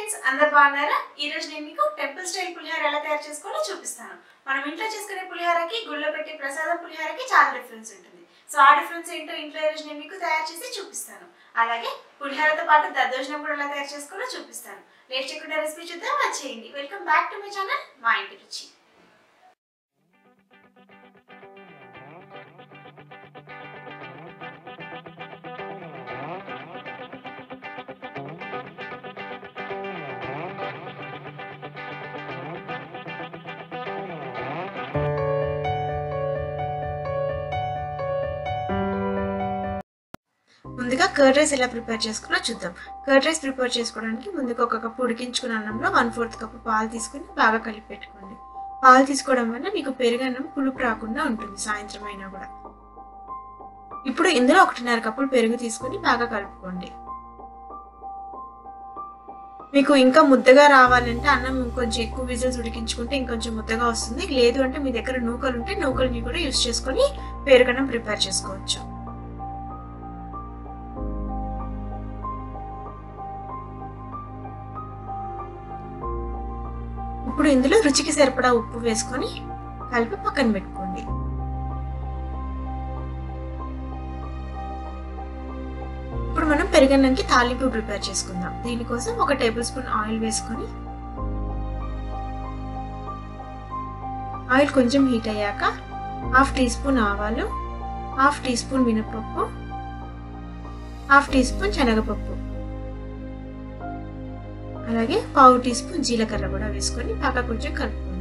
friends అందరు బాగున్నారా ఈ రోజు నేను మీకు టెంపుల్ స్టైల్ పులిహోర ఎలా తయారు చేసుకోవాలో చూపిస్తాను మనం ఇంట్లో చేసుకునే పులిహోరకి గుళ్ళో పెట్టే ప్రసాదం పులిహోరకి చాలా డిఫరెన్స్ ఉంటుంది సో ఆ డిఫరెన్స్ ఏంటో ఇంట్లో ఈ రోజు నేను మీకు తయారు చేసి చూపిస్తాను అలాగే పులిహోరతో పాటు దద్దోజనం కూడా ఎలా తయారు చేసుకోవాలో చూపిస్తాను లేట్ చేయకుండా రెసిపీ చూద్దాం వచ్చేయండి welcome back to my channel మా ఇంటి రుచి ముందుగా కర్డ్ రైస్ ఎలా ప్రిపేర్ చేసుకోవాలో చూద్దాం కర్డ్ రైస్ ప్రిపేర్ చేసుకోవడానికి ముందుగా ఒక కప్పు ఉడికించుకున్న అన్నంలో వన్ ఫోర్త్ కప్పు పాలు తీసుకుని బాగా కలిపి పెట్టుకోండి పాలు తీసుకోవడం వల్ల మీకు పెరుగన్నం పులుపు రాకుండా ఉంటుంది సాయంత్రం అయినా కూడా ఇప్పుడు ఇందులో ఒకటిన్నర కప్పులు పెరుగు తీసుకుని బాగా కలుపుకోండి మీకు ఇంకా ముద్దగా రావాలంటే అన్నం ఇంకొంచెం ఎక్కువ విజిల్స్ ఉడికించుకుంటే ఇంకొంచెం ముద్దగా వస్తుంది లేదు అంటే మీ దగ్గర నూకలు ఉంటే నూకల్ని కూడా యూస్ చేసుకొని పెరుగన్నం ప్రిపేర్ చేసుకోవచ్చు ఇప్పుడు ఇందులో రుచికి సరిపడా ఉప్పు వేసుకొని కలిపి పక్కన పెట్టుకోండి ఇప్పుడు మనం పెరుగన్నంకి తాలింపు ప్రిపేర్ చేసుకుందాం దీనికోసం ఒక టేబుల్ స్పూన్ ఆయిల్ వేసుకొని ఆయిల్ కొంచెం హీట్ అయ్యాక హాఫ్ టీ స్పూన్ ఆవాలు హాఫ్ టీ స్పూన్ మినపప్పు హాఫ్ టీ స్పూన్ శనగపప్పు అలాగే పావు టీ స్పూన్ జీలకర్ర కూడా వేసుకొని బాగా కొంచెం కలుపుకోండి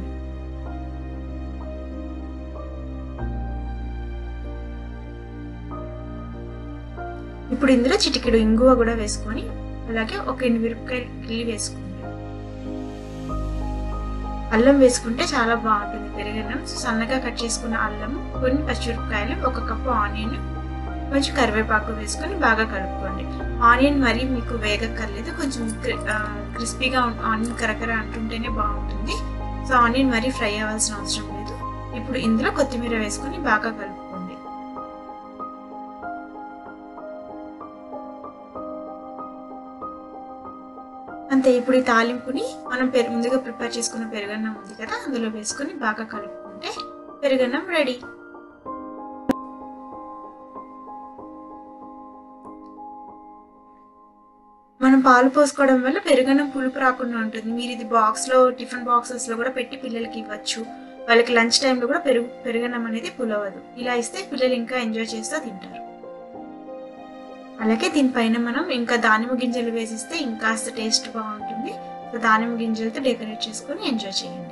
ఇప్పుడు ఇందులో చిటికెడు ఇంగువ కూడా వేసుకొని అలాగే ఒక ఎండుమిరపకాయ కిల్లి వేసుకోండి అల్లం వేసుకుంటే చాలా బాగుంటుంది పెరుగన్నం సన్నగా కట్ చేసుకున్న అల్లం కొన్ని పచ్చిమిరపకాయలు ఒక కప్పు ఆనియన్ కొంచెం కరివేపాకు వేసుకొని బాగా కలుపుకోండి ఆనియన్ మరీ మీకు వేగక్కర్లేదు కొంచెం క్రిస్పీగా ఆనియన్ కరకర అంటుంటేనే బాగుంటుంది సో ఆనియన్ మరీ ఫ్రై అవ్వాల్సిన అవసరం లేదు ఇప్పుడు ఇందులో కొత్తిమీర వేసుకొని బాగా కలుపుకోండి అంతే ఇప్పుడు ఈ తాలింపుని మనం పెరుగు ముందుగా ప్రిపేర్ చేసుకున్న పెరుగన్నం ఉంది కదా అందులో వేసుకొని బాగా కలుపుకుంటే పెరుగన్నం రెడీ మనం పాలు పోసుకోవడం వల్ల పెరుగన్నం పులుపు రాకుండా ఉంటుంది మీరు ఇది బాక్స్లో టిఫిన్ బాక్సెస్లో కూడా పెట్టి పిల్లలకి ఇవ్వచ్చు వాళ్ళకి లంచ్ టైంలో కూడా పెరుగు పెరుగన్నం అనేది పులవదు ఇలా ఇస్తే పిల్లలు ఇంకా ఎంజాయ్ చేస్తూ తింటారు అలాగే దీనిపైన మనం ఇంకా దానిమ్మ గింజలు వేసిస్తే ఇంకాస్త టేస్ట్ బాగుంటుంది సో దానిమ్మ గింజలతో డెకరేట్ చేసుకొని ఎంజాయ్ చేయండి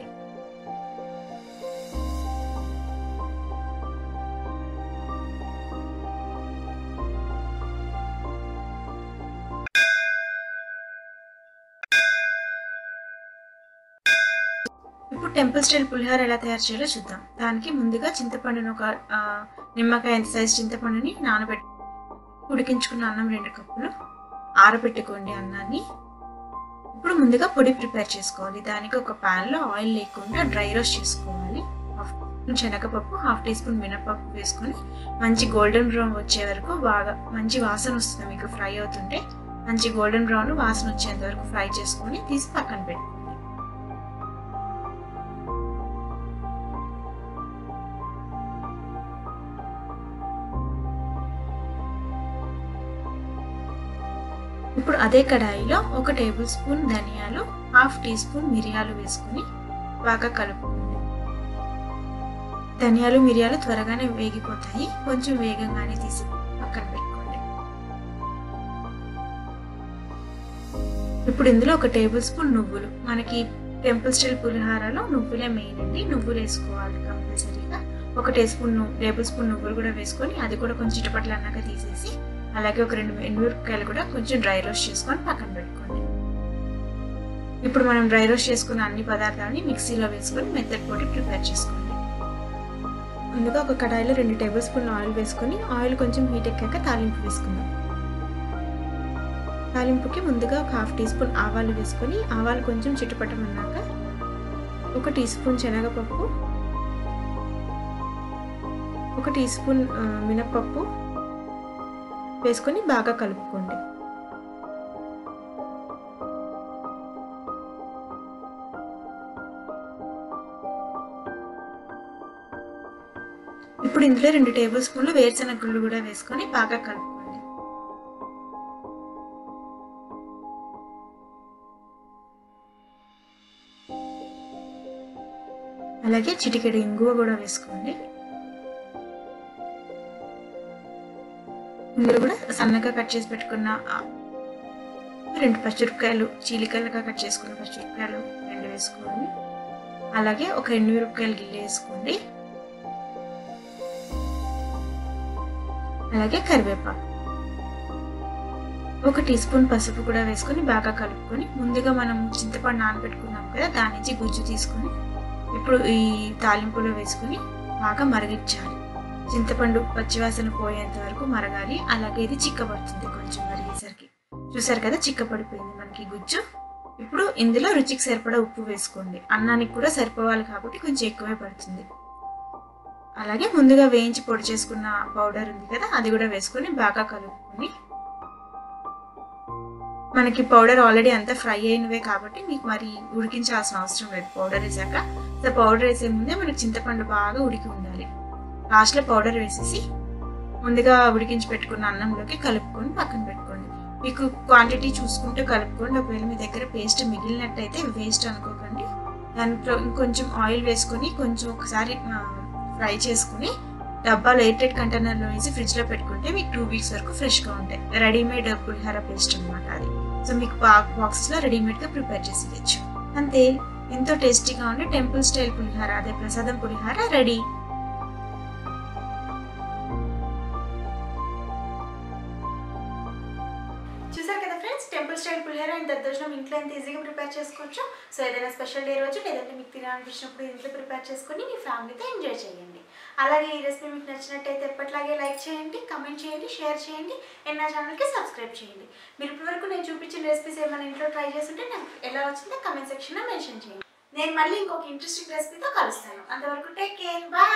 ఇప్పుడు టెంపుల్ స్టైల్ పులిహోర ఎలా తయారు చేయాలో చూద్దాం దానికి ముందుగా చింతపండును ఒక నిమ్మకాయ ఎంత సైజ్ చింతపండుని నానబెట్టి ఉడికించుకున్న అన్నం రెండు కప్పులు ఆరబెట్టుకోండి అన్నాన్ని ఇప్పుడు ముందుగా పొడి ప్రిపేర్ చేసుకోవాలి దానికి ఒక ప్యాన్లో ఆయిల్ లేకుండా డ్రై రోస్ట్ చేసుకోవాలి హాఫ్ స్పూన్ శనగపప్పు హాఫ్ టీ స్పూన్ మినపప్పు వేసుకొని మంచి గోల్డెన్ బ్రౌన్ వచ్చే వరకు బాగా మంచి వాసన వస్తుంది మీకు ఫ్రై అవుతుంటే మంచి గోల్డెన్ బ్రౌన్ వాసన వచ్చేంత వరకు ఫ్రై చేసుకొని తీసి పక్కన పెట్టుకోండి ఇప్పుడు అదే కడాయిలో ఒక టేబుల్ స్పూన్ ధనియాలు హాఫ్ టీ స్పూన్ మిరియాలు వేసుకుని బాగా కలుపుకోండి ధనియాలు మిరియాలు త్వరగానే వేగిపోతాయి కొంచెం వేగంగానే తీసి పక్కన పెట్టుకోండి ఇప్పుడు ఇందులో ఒక టేబుల్ స్పూన్ నువ్వులు మనకి టెంపుల్ స్టైల్ పులిహారలో నువ్వులే మెయిన్ అండి నువ్వులు వేసుకోవాలి కంపల్సరీగా ఒక టీ స్పూన్ టేబుల్ స్పూన్ నువ్వులు కూడా వేసుకొని అది కూడా కొంచెం చిటపట్లు అన్నాక తీసేసి అలాగే ఒక రెండు ఎండుమిరపకాయలు కూడా కొంచెం డ్రై రోస్ట్ చేసుకొని పక్కన పెట్టుకోండి ఇప్పుడు మనం డ్రై రోస్ట్ చేసుకున్న అన్ని పదార్థాలని మిక్సీలో వేసుకొని మెత్తటి పొడి ప్రిపేర్ చేసుకోండి ముందుగా ఒక కడాయిలో రెండు టేబుల్ స్పూన్ ఆయిల్ వేసుకొని ఆయిల్ కొంచెం హీట్ ఎక్కాక తాలింపు వేసుకుందాం తాలింపుకి ముందుగా ఒక హాఫ్ టీ స్పూన్ ఆవాలు వేసుకొని ఆవాలు కొంచెం చిట్టుపట్టమన్నాక ఒక టీ స్పూన్ శనగపప్పు ఒక టీ స్పూన్ మినప్పప్పు వేసుకొని బాగా కలుపుకోండి ఇప్పుడు ఇందులో రెండు టేబుల్ స్పూన్లు వేరుశనగ గుళ్ళు కూడా వేసుకొని బాగా కలుపుకోండి అలాగే చిటికెడు ఇంగువ కూడా వేసుకోండి ఇందులో కూడా సన్నగా కట్ చేసి పెట్టుకున్న ఆ రెండు పచ్చిమిరపకాయలు చీలికలుగా కట్ చేసుకున్న పచ్చిమిరపకాయలు రెండు వేసుకోండి అలాగే ఒక ఎండుమిరపకాయలు గిల్లి వేసుకోండి అలాగే కరివేపాకు ఒక టీ స్పూన్ పసుపు కూడా వేసుకొని బాగా కలుపుకొని ముందుగా మనం చింతపండు నానబెట్టుకున్నాం కదా దాని నుంచి గుజ్జు తీసుకొని ఇప్పుడు ఈ తాలింపులో వేసుకొని బాగా మరిగించాలి చింతపండు పచ్చివాసన పోయేంత వరకు మరగాలి అలాగే ఇది చిక్కబడుతుంది కొంచెం మరిగేసరికి చూసారు కదా చిక్కపడిపోయింది మనకి గుజ్జు ఇప్పుడు ఇందులో రుచికి సరిపడా ఉప్పు వేసుకోండి అన్నానికి కూడా సరిపోవాలి కాబట్టి కొంచెం ఎక్కువే పడుతుంది అలాగే ముందుగా వేయించి పొడి చేసుకున్న పౌడర్ ఉంది కదా అది కూడా వేసుకొని బాగా కలుపుకొని మనకి పౌడర్ ఆల్రెడీ అంతా ఫ్రై అయినవే కాబట్టి మీకు మరి ఉడికించాల్సిన అవసరం లేదు పౌడర్ వేసాక సో పౌడర్ వేసే ముందే మనకి చింతపండు బాగా ఉడికి ఉండాలి లాస్ట్లో పౌడర్ వేసేసి ముందుగా ఉడికించి పెట్టుకున్న అన్నంలోకి కలుపుకొని పక్కన పెట్టుకోండి మీకు క్వాంటిటీ చూసుకుంటూ కలుపుకోండి ఒకవేళ మీ దగ్గర పేస్ట్ మిగిలినట్టయితే వేస్ట్ అనుకోకండి దాంట్లో ఇంకొంచెం ఆయిల్ వేసుకొని కొంచెం ఒకసారి ఫ్రై చేసుకుని డబ్బాలో ఎయిటెడ్ కంటైనర్లో వేసి ఫ్రిడ్జ్లో పెట్టుకుంటే మీకు టూ వీక్స్ వరకు ఫ్రెష్గా ఉంటాయి రెడీమేడ్ పులిహార పేస్ట్ అనమాట అది సో మీకు బాక్సెస్లో రెడీమేడ్గా ప్రిపేర్ చేసి ఇవ్వచ్చు అంతే ఎంతో టేస్టీగా ఉండే టెంపుల్ స్టైల్ పులిహార అదే ప్రసాదం పులిహార రెడీ చూసారు కదా ఫ్రెండ్స్ టెంపుల్ స్టైల్ పులిహోర ఇంత దర్శనం ఇంట్లో ఎంత ఈజీగా ప్రిపేర్ చేసుకోవచ్చు సో ఏదైనా స్పెషల్ డే రోజు లేదంటే మీకు తినాలనిపించినప్పుడు ఇంట్లో ప్రిపేర్ చేసుకొని మీ ఫ్యామిలీతో ఎంజాయ్ చేయండి అలాగే ఈ రెసిపీ మీకు నచ్చినట్టయితే ఎప్పటిలాగే లైక్ చేయండి కమెంట్ చేయండి షేర్ చేయండి అండ్ నా ఛానల్కి సబ్స్క్రైబ్ చేయండి మీరు ఇప్పటివరకు నేను చూపించిన రెసిపీస్ ఏమైనా ఇంట్లో ట్రై చేస్తుంటే నాకు ఎలా వచ్చిందో కమెంట్ సెక్షన్లో మెన్షన్ చేయండి నేను మళ్ళీ ఇంకొక ఇంట్రెస్టింగ్ రెసిపీతో కలుస్తాను అంతవరకు టేక్ కేర్ బాయ్